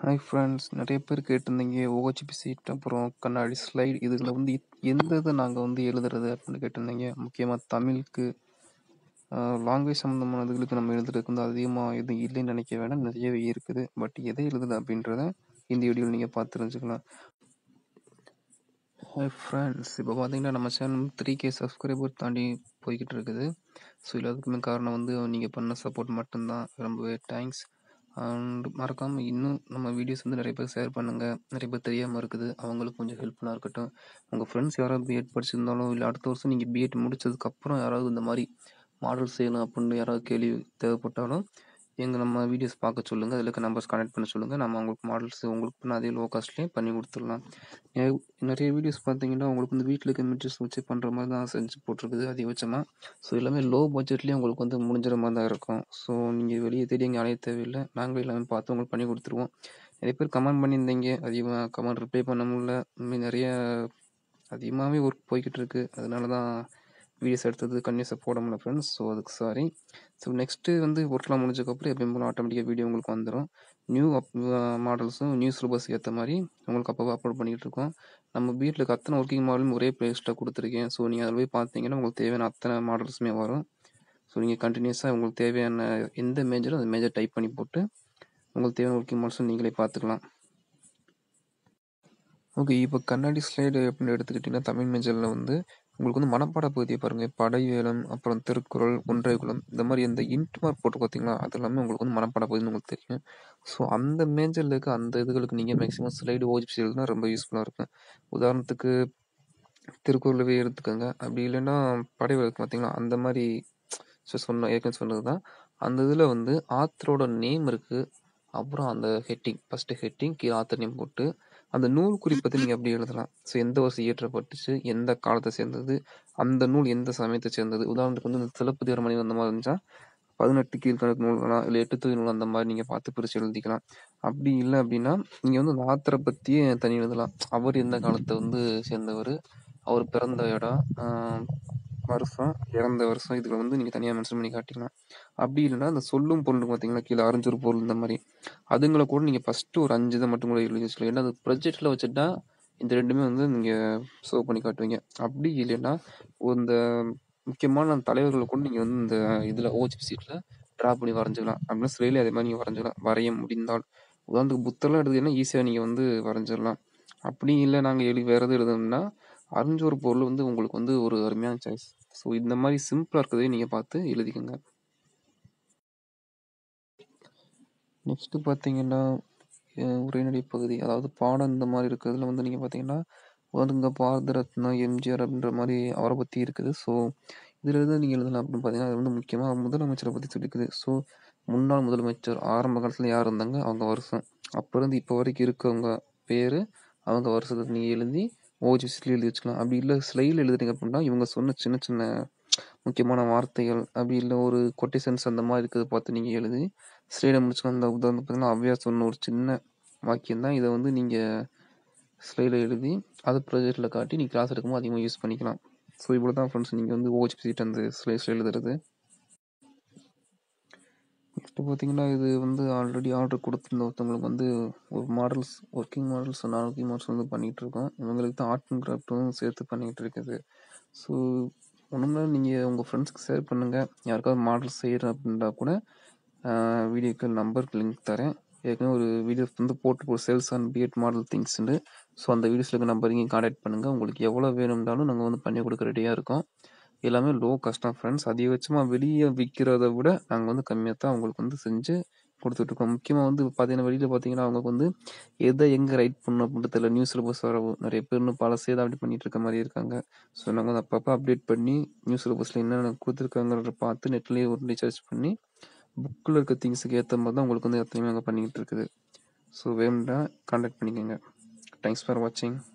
hi friends நிறைய பேர் கேட்டிருந்தீங்க ஓஹெச்பி சீட் அப்புறம் கண்ணாடி ஸ்லைடு இதுல வந்து இத்- எந்த இதை நாங்கள் வந்து எழுதுறது அப்படின்னு கேட்டிருந்தீங்க முக்கியமாக தமிழுக்கு லாங்குவேஜ் சம்மந்தமான இதுகளுக்கு நம்ம எழுதுறதுக்கு வந்து அதிகமாக எதுவும் இல்லைன்னு நினைக்க வேணாம் நிறையவே இருக்குது பட் எதை எழுதுது அப்படின்றத இந்த வீடியோவில் நீங்கள் பார்த்து தெரிஞ்சுக்கலாம் ஹாய் ஃப்ரெண்ட்ஸ் இப்போ பார்த்தீங்கன்னா நம்ம சேனல் த்ரீ கே சப்ஸ்கிரைபர் தாண்டி போய்கிட்டு இருக்குது ஸோ எல்லாத்துக்குமே காரணம் வந்து நீங்கள் பண்ண சப்போர்ட் மட்டும்தான் ரொம்பவே தேங்க்ஸ் அண்ட் மறக்காமல் இன்னும் நம்ம வீடியோஸ் வந்து நிறைய பேர் ஷேர் பண்ணுங்கள் நிறைய பேர் தெரியாமல் இருக்குது அவங்களுக்கு கொஞ்சம் ஹெல்ப்ஃபுல்லாக இருக்கட்டும் உங்கள் ஃப்ரெண்ட்ஸ் யாராவது பிஎட் படிச்சிருந்தாலும் இல்லை அடுத்த வருஷம் நீங்கள் பிஎட் முடிச்சதுக்கப்புறம் யாராவது இந்த மாதிரி மாடல் செய்யணும் அப்படின்னு யாராவது கேள்வி தேவைப்பட்டாலும் எங்கள் நம்ம வீடியோஸ் பார்க்க சொல்லுங்கள் அதில் இருக்க நம்பர்ஸ் கனெக்ட் பண்ண சொல்லுங்கள் நம்ம உங்களுக்கு மாடல்ஸ் உங்களுக்கு பண்ண அதே லோ காஸ்ட்லேயே பண்ணி கொடுத்துடலாம் நிறைய நிறைய வீடியோஸ் பார்த்தீங்கன்னா உங்களுக்கு வந்து வீட்டில் இருக்க மெட்டீரியல்ஸ் வச்சு பண்ணுற மாதிரி தான் செஞ்சு போட்டிருக்குது அதிகபட்சமாக ஸோ எல்லாமே லோ பட்ஜெட்லேயே உங்களுக்கு வந்து முடிஞ்சிற மாதிரி தான் இருக்கும் ஸோ நீங்கள் வெளியே தேடி எங்கே அலைய தேவையில்லை நாங்களே எல்லாமே பார்த்து உங்களுக்கு பண்ணி கொடுத்துருவோம் நிறைய பேர் கமெண்ட் பண்ணியிருந்தீங்க அதிகமாக கமெண்ட் ரிப்ளை பண்ண முடியல இன்னும் நிறைய அதிகமாகவே ஒர்க் போய்கிட்டு இருக்கு அதனால தான் வீடியோஸ் எடுத்தது கன்யூஸாக போட முடியல ஃப்ரெண்ட்ஸ் ஸோ அதுக்கு சாரி ஸோ நெக்ஸ்ட்டு வந்து ஒர்க்லாம் முடிஞ்சதுக்கப்புறம் எப்பயும் போல ஆட்டோமேட்டிக்காக வீடியோ உங்களுக்கு வந்துடும் நியூ அப் மாடல்ஸும் நியூ சிலபஸ் ஏற்ற மாதிரி உங்களுக்கு அப்போ அப்லோட் பண்ணிகிட்டு இருக்கோம் நம்ம வீட்டில் இருக்க அத்தனை ஒர்க்கிங் மாடலும் ஒரே பிளேலிஸ்ட்டில் கொடுத்துருக்கேன் ஸோ நீங்கள் அதில் போய் பார்த்தீங்கன்னா உங்களுக்கு தேவையான அத்தனை மாடல்ஸுமே வரும் ஸோ நீங்கள் கண்டினியூஸாக உங்களுக்கு தேவையான எந்த மேஜரோ அந்த மேஜர் டைப் பண்ணி போட்டு உங்களுக்கு தேவையான ஒர்க்கிங் மாடல்ஸும் நீங்களே பார்த்துக்கலாம் ஓகே இப்போ கண்ணாடி ஸ்லைடு அப்படின்னு எடுத்துக்கிட்டிங்கன்னா தமிழ் மேஜரில் வந்து உங்களுக்கு வந்து மனப்பாட பகுதியை பாருங்கள் படைவேலம் அப்புறம் திருக்குறள் ஒன்றை குலம் இந்த மாதிரி எந்த இன்ட் மார்க் போட்டு பார்த்தீங்களா அது எல்லாமே உங்களுக்கு வந்து மனப்பாட பகுதின்னு உங்களுக்கு தெரியும் ஸோ அந்த மேஜரில் இருக்க அந்த இதுகளுக்கு நீங்கள் மேக்ஸிமம் ஸ்லைடு ஓஜிபி எழுதுனா ரொம்ப யூஸ்ஃபுல்லாக இருக்கும் உதாரணத்துக்கு திருக்குறளவே எடுத்துக்கோங்க அப்படி இல்லைன்னா படைவேலுக்கு பார்த்தீங்களா அந்த மாதிரி ஸோ சொன்ன ஏற்கனவே சொன்னது தான் அந்த இதில் வந்து ஆத்தரோட நேம் இருக்குது அப்புறம் அந்த ஹெட்டிங் ஃபஸ்ட்டு ஹெட்டிங் கீழே ஆத்தர் நேம் போட்டு அந்த நூல் குறிப்பத்தை நீங்கள் அப்படி எழுதலாம் ஸோ எந்த வருஷம் இயற்றப்பட்டுச்சு எந்த காலத்தை சேர்ந்தது அந்த நூல் எந்த சமயத்தை சேர்ந்தது உதாரணத்துக்கு வந்து இந்த சிலப்பதிகார மணி அந்த மாதிரி இருந்துச்சா பதினெட்டு கீழ்கணக்கு நூல்களா இல்லை எட்டு தொகை நூல் அந்த மாதிரி நீங்கள் பார்த்து பிரித்து எழுதிக்கலாம் அப்படி இல்லை அப்படின்னா நீங்கள் வந்து அந்த ஆத்தரை பற்றியே தனி எழுதலாம் அவர் எந்த காலத்தை வந்து சேர்ந்தவர் அவர் பிறந்த இடம் ஆஹ் வருஷம் இறந்த வருஷம் இதுல வந்து நீங்கள் தனியாக மென்ஷன் பண்ணி காட்டிக்கலாம் அப்படி இல்லைன்னா அந்த சொல்லும் பொருள் பார்த்தீங்களா கீழே அரைஞ்சொரு பொருள் இந்த மாதிரி அதுங்களை கூட நீங்கள் ஃபஸ்ட்டு ஒரு அஞ்சு இதை மட்டும் கூட எழுதி வச்சுக்கலாம் ஏன்னா அது ப்ரொஜெக்டில் வச்சுட்டா இந்த ரெண்டுமே வந்து நீங்கள் சர்வ் பண்ணி காட்டுவீங்க அப்படி இல்லைன்னா இந்த முக்கியமான தலைவர்களை கூட நீங்கள் வந்து இந்த இதில் ஓஜிபி சீட்டில் ட்ரா பண்ணி வரைஞ்சிக்கலாம் அப்படின்னா சிலையிலே அதே மாதிரி நீங்கள் வரைஞ்சிக்கலாம் வரைய முடிந்தால் உதாரணத்துக்கு புத்தரெல்லாம் எடுத்தீங்கன்னா ஈஸியாக நீங்கள் வந்து வரைஞ்சிடலாம் அப்படி இல்லை நாங்கள் எழுதி வேறு எதுவும் எழுதணும்னா அரைஞ்சொரு பொருள் வந்து உங்களுக்கு வந்து ஒரு அருமையான சாய்ஸ் ஸோ இந்த மாதிரி சிம்பிளாக இருக்கிறதே நீங்கள் பார்த்து எழுதிக்கோங்க நெக்ஸ்ட்டு பார்த்தீங்கன்னா அஹ் உரைநடை பகுதி அதாவது பாடம் இந்த மாதிரி இருக்கிறதுல வந்து நீங்கள் பார்த்தீங்கன்னா இங்கே பாரத ரத்னா எம்ஜிஆர் அப்படின்ற மாதிரி அவரை பற்றி இருக்குது ஸோ இதில் எது நீங்கள் எழுதலாம் அப்படின்னு பார்த்தீங்கன்னா அது வந்து முக்கியமாக முதலமைச்சரை பற்றி சொல்லிக்குது ஸோ முன்னாள் முதலமைச்சர் ஆரம்ப காலத்தில் யார் இருந்தாங்க அவங்க வருஷம் அப்போ இருந்து இப்போ வரைக்கும் இருக்கவங்க பேர் அவங்க வருஷத்தை நீங்கள் எழுதி ஓஜிசில் எழுதி வச்சுக்கலாம் அப்படி இல்லை ஸ்லைடில் எழுதுறீங்க அப்படின்னா இவங்க சொன்ன சின்ன சின்ன முக்கியமான வார்த்தைகள் அப்படி இல்லை ஒரு கொட்டேஷன்ஸ் அந்த மாதிரி இருக்கிறத பார்த்து நீங்கள் எழுதி ஸ்லைடை முடிச்சுக்கலாம் அந்த உதாரணம் பார்த்தீங்கன்னா அவ்வையார் சொன்ன ஒரு சின்ன வாக்கியம் தான் இதை வந்து நீங்கள் ஸ்லைடில் எழுதி அது ப்ரொஜெக்டில் காட்டி நீங்கள் கிளாஸ் எடுக்கும்போது அதிகமாக யூஸ் பண்ணிக்கலாம் ஸோ இவ்வளோ தான் ஃப்ரெண்ட்ஸ் நீங்கள் வந்து ஓஹெச்பி சீட் அந்த ஸ்லைட்ஸில் எழுதுறது நெக்ஸ்ட்டு பார்த்தீங்கன்னா இது வந்து ஆல்ரெடி ஆர்டர் கொடுத்துருந்த ஒருத்தவங்களுக்கு வந்து ஒரு மாடல்ஸ் ஒர்க்கிங் மாடல்ஸ் நான் ஒர்க்கிங் மாடல்ஸ் வந்து பண்ணிகிட்டு இருக்கோம் இவங்களுக்கு தான் ஆர்ட் அண்ட் கிராஃப்ட்டும் சேர்த்து பண்ணிகிட்டு இருக்குது ஸோ ஒன்றும்னா நீங்கள் உங்கள் ஃப்ரெண்ட்ஸ்க்கு ஷேர் பண்ணுங்கள் யாருக்காவது மாடல் செய்கிறேன் அப்படின்னா கூட வீடியோக்கு நம்பருக்கு லிங்க் தரேன் ஏற்கனவே ஒரு வீடியோ வந்து போட்டு ஒரு சேல்ஸ் அண்ட் பிஎட் மாடல் திங்ஸ்னு ஸோ அந்த வீடியோஸில் இருக்க நம்பரையும் காண்டாக்ட் பண்ணுங்கள் உங்களுக்கு எவ்வளோ வேணும்னாலும் நாங்கள் வந்து பண்ணி கொடுக்க ரெடியாக இருக்கோம் எல்லாமே லோ காஸ்ட் தான் ஃப்ரெண்ட்ஸ் அதிகபட்சமாக வெளியே விற்கிறத விட நாங்கள் வந்து கம்மியாக தான் அவங்களுக்கு வந்து செஞ்சு கொடுத்துட்ருக்கோம் முக்கியமாக வந்து பார்த்தீங்கன்னா வெளியில் பார்த்தீங்கன்னா அவங்களுக்கு வந்து எதை எங்கே ரைட் பண்ணணும் அப்படின்றது தெரியல நியூஸ் சிலபஸ் வர நிறைய பேர் இன்னும் பழசே தான் அப்படி பண்ணிட்டு இருக்க மாதிரி இருக்காங்க ஸோ நாங்கள் வந்து அப்பப்போ அப்டேட் பண்ணி நியூஸ் சிலபஸில் என்னென்ன கொடுத்துருக்காங்கிறத பார்த்து நெட்லேயே ஒரு ரீசார்ஜ் பண்ணி புக்கில் இருக்க திங்ஸுக்கு ஏற்ற மாதிரி தான் உங்களுக்கு வந்து எத்தனையுமே அங்கே பண்ணிக்கிட்டு இருக்குது ஸோ வேணும்னா கான்டாக்ட் பண்ணிக்கோங்க தேங்க்ஸ் ஃபார் வாட்சிங்